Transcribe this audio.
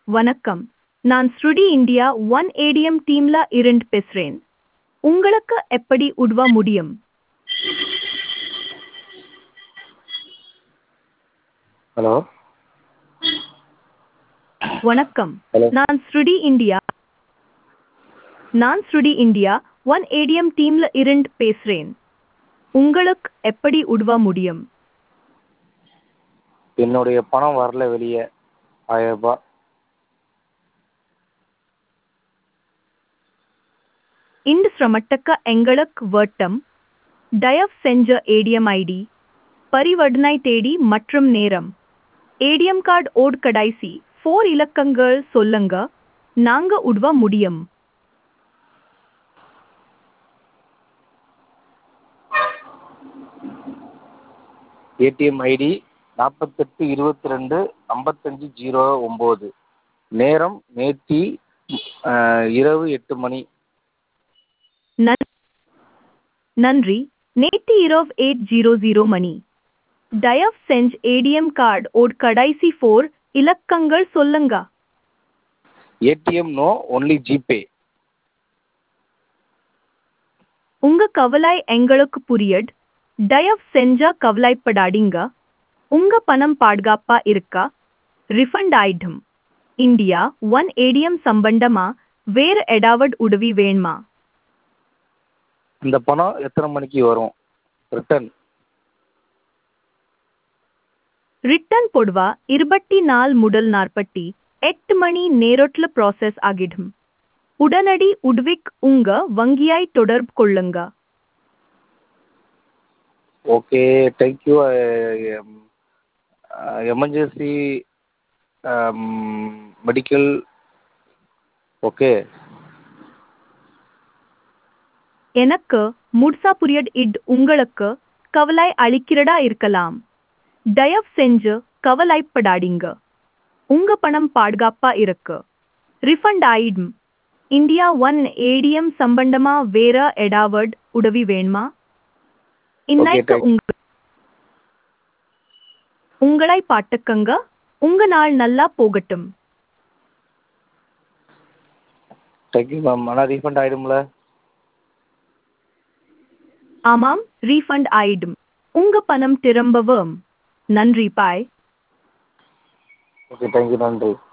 வணக்கம் நான் ஸ்ருடி இந்தியா ஒன் ஏடிஎம் டீம்ல இருந்து பேசுறேன் உங்களுக்கு எப்படி உதவ முடியும் ஹலோ வணக்கம் Hello. நான் ஸ்ருடி இந்தியா நான் ஸ்ருடி இந்தியா ஒன் ஏடிஎம் டீம்ல இருந்து பேசுறேன் உங்களுக்கு எப்படி உதவ முடியும் என்னுடைய பணம் வரல வெளியே ஆயிரம் ரூபாய் இந்த சிரமத்துக்கு எங்களுக்கு வட்டம் தயவு செஞ்ச ஏடிஎம் ஐடி பரிவர்த்தனை தேதி மற்றும் நேரம் ஏடிஎம் கார்டு ஓட் கடைசி ஃபோர் இலக்கங்கள் சொல்லுங்க நாங்க உதவ முடியும் ஏடிஎம் ஐடி நாற்பத்தெட்டு இருபத்தி ரெண்டு ஐம்பத்தஞ்சு ஜீரோ ஒம்பது நேரம் நேத்தி அஹ், இரவு எட்டு மணி நன்- நன்றி நேற்று இரவு எயிட் ஜீரோ ஜீரோ மணி தயவு செஞ்ச ஏடிஎம் கார்டு ஓட் கடைசி ஃபோர் இலக்கங்கள் சொல்லுங்க ஏடிஎம் நோ ஒன்லி ஜிபே உங்க கவலை எங்களுக்கு புரியட் தயவு செஞ்சா கவலைப்படாதீங்க உங்க பணம் பாதுகாப்பா இருக்கா ரிஃபண்ட் ஆயிடும் இந்தியா ஒன் ஏடிஎம் சம்பந்தமா வேற ஏதாவது உதவி வேணுமா இந்த பணம் எத்தனை மணிக்கு வரும் ரிட்டர்ன் ரிட்டர்ன் பொதுவா இருபத்தி நாலு முதல் நாற்பத்தி எட்டு மணி நேரத்துல ப்ராசஸ் ஆகிடும் உடனடி உதவிக்கு உங்க வங்கியாய் தொடர்பு கொள்ளுங்க okay thank you emergency medical okay எனக்கு முட்சா புரியட் இட் உங்களுக்கு கவலை அளிக்கிறதா இருக்கலாம் தயவு செஞ்சு கவலைப்படாதீங்க உங்க பணம் பாதுகாப்பா இருக்கு ரிஃபண்ட் ஆயிடும் இந்தியா ஒன் ஏடிஎம் சம்பந்தமா வேற ஏதாவது உதவி வேணுமா இன்னைக்கு thank- உங்க உங்களை பாட்டுக்கங்க உங்க நாள் நல்லா போகட்டும் தேங்க்யூ மேம் ஆனால் ரீஃபண்ட் ஆகிடும்ல ஆமாம் ரீஃபண்ட் ஆயிடும் உங்க பணம் திரும்பவும் நன்றி பாய் ஓகே தேங்க்யூ நன்றி